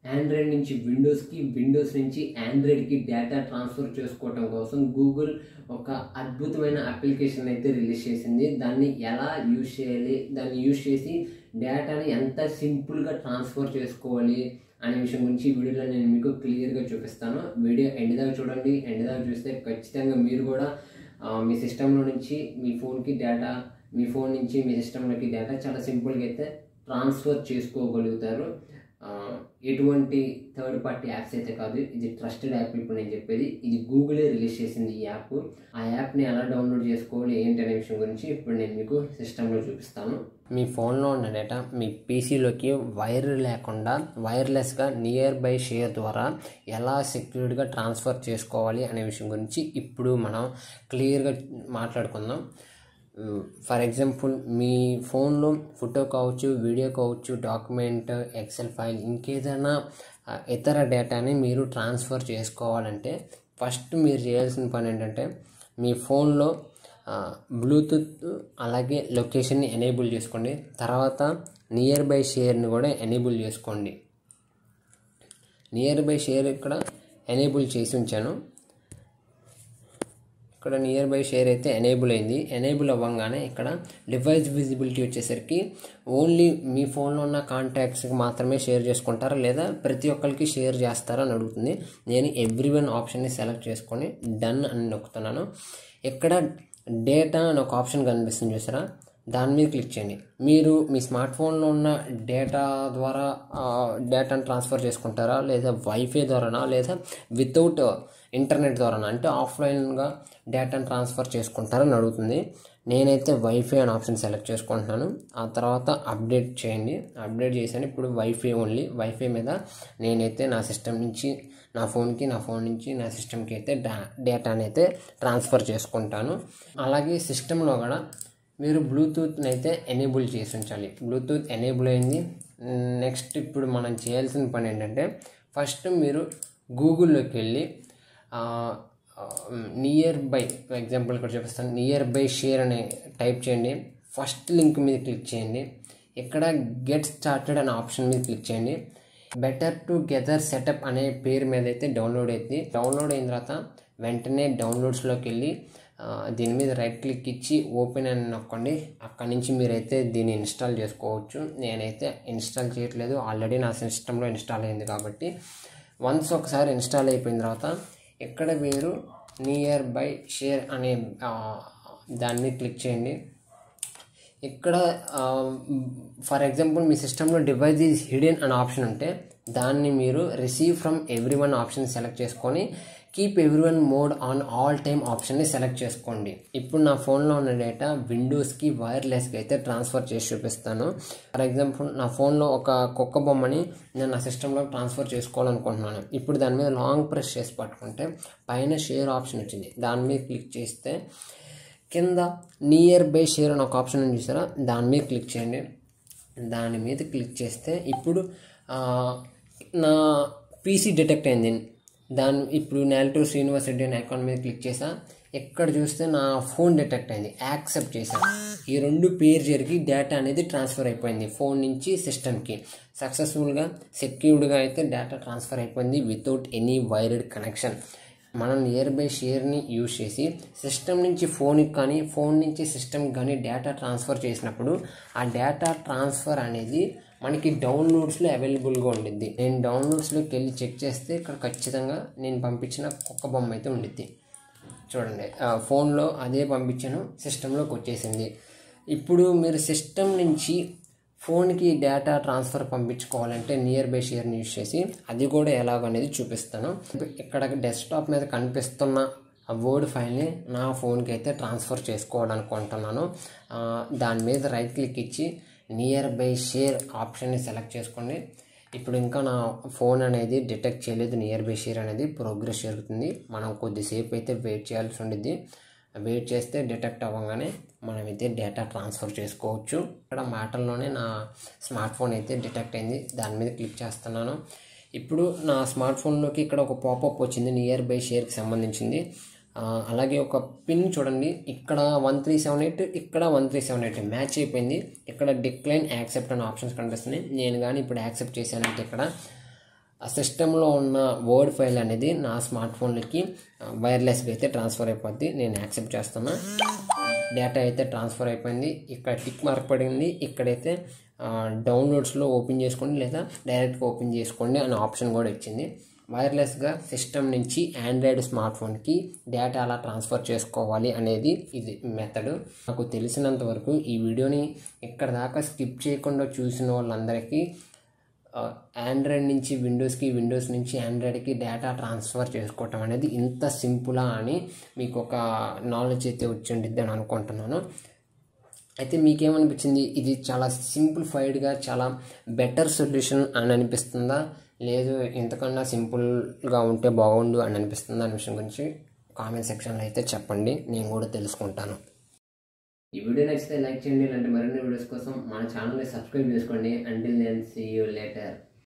Android నుంచి విండోస్కి Windows నుంచి ఆండ్రాయిడ్కి data transfer చేసుకోవటం కోసం గూగుల్ ఒక అద్భుతమైన అప్లికేషన్ అయితే రిలీజ్ చేసింది దాన్ని ఎలా యూజ్ చేయాలి దాన్ని యూజ్ చేసి డేటాని ఎంత సింపుల్గా ట్రాన్స్ఫర్ చేసుకోవాలి అనే విషయం గురించి ఈ వీడియోలో నేను మీకు క్లియర్గా చూపిస్తాను వీడియో ఎండ్ దాకా చూడండి ఎండ్ దాకా చూస్తే ఖచ్చితంగా మీరు కూడా ఆ, మీ సిస్టంలో నుంచి మీ ఫోన్కి డేటా మీ ఫోన్ నుంచి మీ సిస్టంలోకి డేటా చాలా సింపుల్గా అయితే ట్రాన్స్ఫర్ చేసుకోగలుగుతారు ఆ, ఎటువంటి థర్డ్ పార్టీ యాప్స్ అయితే కాదు ఇది ట్రస్టెడ్ యాప్ ఇప్పుడు నేను చెప్పేది ఇది గూగులే రిలీజ్ చేసింది ఈ యాప్ ఆ యాప్ని ఎలా డౌన్లోడ్ చేసుకోవాలి ఏంటి అనే విషయం గురించి ఇప్పుడు నేను మీకు సిస్టంలో చూపిస్తాను మీ ఫోన్లో ఉన్న డేటా మీ పీసీలోకి వైర్ లేకుండా వైర్లెస్గా నియర్ బై షేర్ ద్వారా ఎలా సెక్యూర్డ్గా ట్రాన్స్ఫర్ చేసుకోవాలి అనే విషయం గురించి ఇప్పుడు మనం క్లియర్గా మాట్లాడుకుందాం ఫర్ ఎగ్జాంపుల్ మీ ఫోన్లో ఫోటో కావచ్చు వీడియో కావచ్చు డాక్యుమెంట్ ఎక్సెల్ ఫైల్ ఇంకేదైనా ఆ, ఇతర డేటాని మీరు ట్రాన్స్ఫర్ చేసుకోవాలంటే ఫస్ట్ మీరు చేయాల్సిన పని ఏంటంటే మీ ఫోన్లో ఆ, బ్లూటూత్ అలాగే లొకేషన్ని ఎనేబుల్ చేసుకోండి తర్వాత నియర్ బై షేర్ని కూడా ఎనేబుల్ చేసుకోండి నియర్ బై షేర్ ఇక్కడ ఎనేబుల్ చేసి ఉంచాను ఇక్కడ నియర్ బై షేర్ అయితే ఎనేబుల్ అయింది ఎనేబుల్ అవ్వగానే ఇక్కడ డివైస్ విజిబిలిటీ వచ్చేసరికి ఓన్లీ మీ ఫోన్లో ఉన్న కాంటాక్ట్స్కి మాత్రమే షేర్ చేసుకుంటారా లేదా ప్రతి ఒక్కరికి షేర్ చేస్తారా అని అడుగుతుంది నేను ఎవ్రీ వన్ ఆప్షన్ని సెలెక్ట్ చేసుకొని డన్ అని నొక్కుతున్నాను ఇక్కడ డేటా అని ఒక ఆప్షన్ కనిపిస్తుంది చూసారా దాని మీద క్లిక్ చేయండి మీరు మీ స్మార్ట్ ఫోన్లో ఉన్న డేటా ద్వారా ఆ, డేటాను ట్రాన్స్ఫర్ చేసుకుంటారా లేదా వైఫై ద్వారానా లేదా వితౌట్ ఇంటర్నెట్ ద్వారానా అంటే ఆఫ్లైన్గా డేటాను ట్రాన్స్ఫర్ చేసుకుంటారని అడుగుతుంది నేనైతే వైఫై అనే ఆప్షన్ సెలెక్ట్ చేసుకుంటున్నాను ఆ తర్వాత అప్డేట్ చేయండి అప్డేట్ చేశాను ఇప్పుడు వైఫై ఓన్లీ వైఫై మీద నేనైతే నా సిస్టమ్ నుంచి నా ఫోన్కి నా ఫోన్ నుంచి నా సిస్టమ్కి అయితే డా డేటాని అయితే ట్రాన్స్ఫర్ చేసుకుంటాను అలాగే సిస్టంలో కూడా మీరు బ్లూటూత్ని అయితే ఎనేబుల్ చేసి ఉంచాలి బ్లూటూత్ ఎనేబుల్ అయింది నెక్స్ట్ ఇప్పుడు మనం చేయాల్సిన పని ఏంటంటే ఫస్ట్ మీరు గూగుల్లోకి వెళ్ళి నియర్ బై ఫర్ ఎగ్జాంపుల్ ఇక్కడ చూపిస్తాను నియర్ బై షేర్ అని టైప్ చేయండి ఫస్ట్ లింక్ మీద క్లిక్ చేయండి ఇక్కడ గెట్ స్టార్టెడ్ అనే ఆప్షన్ మీద క్లిక్ చేయండి బెటర్ టు గెదర్ సెటప్ అనే పేరు మీద అయితే డౌన్లోడ్ అవుతుంది డౌన్లోడ్ అయిన తర్వాత వెంటనే డౌన్లోడ్స్లోకి వెళ్ళి ఆ, దీని మీద రైట్ క్లిక్ ఇచ్చి ఓపెన్ అని నొక్కండి అక్కడి నుంచి మీరైతే దీన్ని ఇన్స్టాల్ చేసుకోవచ్చు నేనైతే ఇన్స్టాల్ చేయట్లేదు ఆల్రెడీ నా సిస్టంలో ఇన్స్టాల్ అయింది కాబట్టి వన్స్ ఒకసారి ఇన్స్టాల్ అయిపోయిన తర్వాత ఇక్కడ మీరు నియర్ బై షేర్ అనే ఆ, దాని మీద క్లిక్ చేయండి ఇక్కడ ఫర్ ఎగ్జాంపుల్ మీ సిస్టంలో డివైస్ ఈజ్ హిడెన్ అనే ఆప్షన్ ఉంటే దాన్ని మీరు receive from everyone option select చేసుకొని keep everyone mode on all time ఆప్షన్ని సెలెక్ట్ చేసుకోండి ఇప్పుడు నా ఫోన్లో ఉన్న డేటా విండోస్కి వైర్లెస్గా అయితే ట్రాన్స్ఫర్ చేసి చూపిస్తాను ఫర్ ఎగ్జాంపుల్ నా ఫోన్లో ఒక కుక్క బొమ్మని నేను నా సిస్టంలో ట్రాన్స్ఫర్ చేసుకోవాలనుకుంటున్నాను ఇప్పుడు దాని మీద లాంగ్ ప్రెస్ చేసి పట్టుకుంటే పైన షేర్ ఆప్షన్ వచ్చింది దాని మీద క్లిక్ చేస్తే కింద నియర్ బై షేర్ అని ఒక ఆప్షన్ ఉంది చూసారా దాని మీద క్లిక్ చేయండి దాని మీద క్లిక్ చేస్తే ఇప్పుడు ఆ, నా పీసీ డిటెక్ట్ అయింది దాని ఇప్పుడు నేల్టో శ్రీనివాస్ రెడ్డి అనే అకౌంట్ మీద క్లిక్ చేసా ఎక్కడ చూస్తే నా ఫోన్ డిటెక్ట్ అయింది యాక్సెప్ట్ చేశాను ఈ రెండు పేరు జరిగి డేటా అనేది ట్రాన్స్ఫర్ అయిపోయింది ఫోన్ నుంచి సిస్టమ్కి సక్సెస్ఫుల్గా సెక్యూర్డ్గా అయితే డేటా ట్రాన్స్ఫర్ అయిపోయింది వితౌట్ ఎనీ వైర్డ్ కనెక్షన్ మనం నియర్ బై షేర్ని యూజ్ చేసి సిస్టమ్ నుంచి ఫోన్కి కానీ ఫోన్ నుంచి సిస్టమ్కి కానీ డేటా ట్రాన్స్ఫర్ చేసినప్పుడు ఆ డేటా ట్రాన్స్ఫర్ అనేది మనకి డౌన్లోడ్స్లో అవైలబుల్గా ఉండిద్ది నేను డౌన్లోడ్స్లోకి వెళ్ళి చెక్ చేస్తే ఇక్కడ ఖచ్చితంగా నేను పంపించిన కుక్క బొమ్మ అయితే ఉండిద్ది చూడండి ఆ, ఫోన్లో అదే పంపించాను సిస్టంలోకి వచ్చేసింది ఇప్పుడు మీరు సిస్టమ్ నుంచి ఫోన్కి డేటా ట్రాన్స్ఫర్ పంపించుకోవాలంటే నియర్ బై షేర్ని యూజ్ చేసి అది కూడా ఎలాగనేది చూపిస్తాను ఇక్కడ డెస్క్టాప్ మీద కనిపిస్తున్న ఆ వర్డ్ ఫైల్ని నా ఫోన్కి అయితే ట్రాన్స్ఫర్ చేసుకోవాలనుకుంటున్నాను ఆ, దాని మీద రైట్ క్లిక్ ఇచ్చి నియర్ బై షేర్ ఆప్షన్ని సెలెక్ట్ చేసుకోండి ఇప్పుడు ఇంకా నా ఫోన్ అనేది డిటెక్ట్ చేయలేదు నియర్ బై షేర్ అనేది ప్రోగ్రెస్ జరుగుతుంది మనం కొద్దిసేపు అయితే వెయిట్ చేయాల్సి ఉండిద్ది వెయిట్ చేస్తే డిటెక్ట్ అవ్వగానే మనమైతే డేటా ట్రాన్స్ఫర్ చేసుకోవచ్చు ఇక్కడ మాటల్లోనే నా స్మార్ట్ ఫోన్ అయితే డిటెక్ట్ అయింది దాని మీద క్లిక్ చేస్తున్నాను ఇప్పుడు నా స్మార్ట్ ఫోన్లోకి ఇక్కడ ఒక పాపప్ వచ్చింది నియర్ బై షేర్కి సంబంధించింది ఆ, అలాగే ఒక పిన్ చూడండి ఇక్కడ వన్ త్రీ సెవెన్ ఎయిట్ ఇక్కడ one three seven eight match అయిపోయింది ఇక్కడ డిక్లైన్ యాక్సెప్ట్ అనే ఆప్షన్స్ కనిపిస్తున్నాయి నేను కానీ ఇప్పుడు యాక్సెప్ట్ చేశానంటే ఇక్కడ ఆ సిస్టంలో ఉన్న వర్డ్ ఫైల్ అనేది నా స్మార్ట్ ఫోన్లకి వైర్లెస్గా అయితే ట్రాన్స్ఫర్ అయిపోద్ది నేను యాక్సెప్ట్ చేస్తున్నా డేటా అయితే ట్రాన్స్ఫర్ అయిపోయింది ఇక్కడ టిక్ మార్క్ పడింది ఇక్కడైతే డౌన్లోడ్స్లో ఓపెన్ చేసుకోండి లేదా డైరెక్ట్గా ఓపెన్ చేసుకోండి అనే ఆప్షన్ కూడా ఇచ్చింది వైర్లెస్గా సిస్టమ్ నుంచి ఆండ్రాయిడ్ స్మార్ట్ ఫోన్కి డేటా ఎలా ట్రాన్స్ఫర్ చేసుకోవాలి అనేది ఇది మెథడ్ నాకు తెలిసినంత వరకు ఈ వీడియోని ఇక్కడ దాకా స్కిప్ చేయకుండా చూసిన వాళ్ళందరికీ ఆండ్రాయిడ్ నుంచి విండోస్కి విండోస్ నుంచి ఆండ్రాయిడ్కి డేటా ట్రాన్స్ఫర్ చేసుకోవటం అనేది ఇంత సింపులా అని మీకు ఒక నాలెడ్జ్ అయితే వచ్చి ఉండిద్ది అని అనుకుంటున్నాను అయితే మీకేమనిపించింది ఇది చాలా సింప్లిఫైడ్గా చాలా బెటర్ సొల్యూషన్ అని అనిపిస్తుందా లేదు ఇంతకన్నా సింపుల్గా ఉంటే బాగుండు అని అనిపిస్తుందా అనే విషయం గురించి కామెంట్ సెక్షన్లో అయితే చెప్పండి నేను కూడా తెలుసుకుంటాను ఈ వీడియో నచ్చితే లైక్ చేయండి ఇలాంటి మరిన్ని వీడియోస్ కోసం మన ఛానల్ని సబ్స్క్రైబ్ చేసుకోండి అంటిల్ నేను సీ యూ లేటర్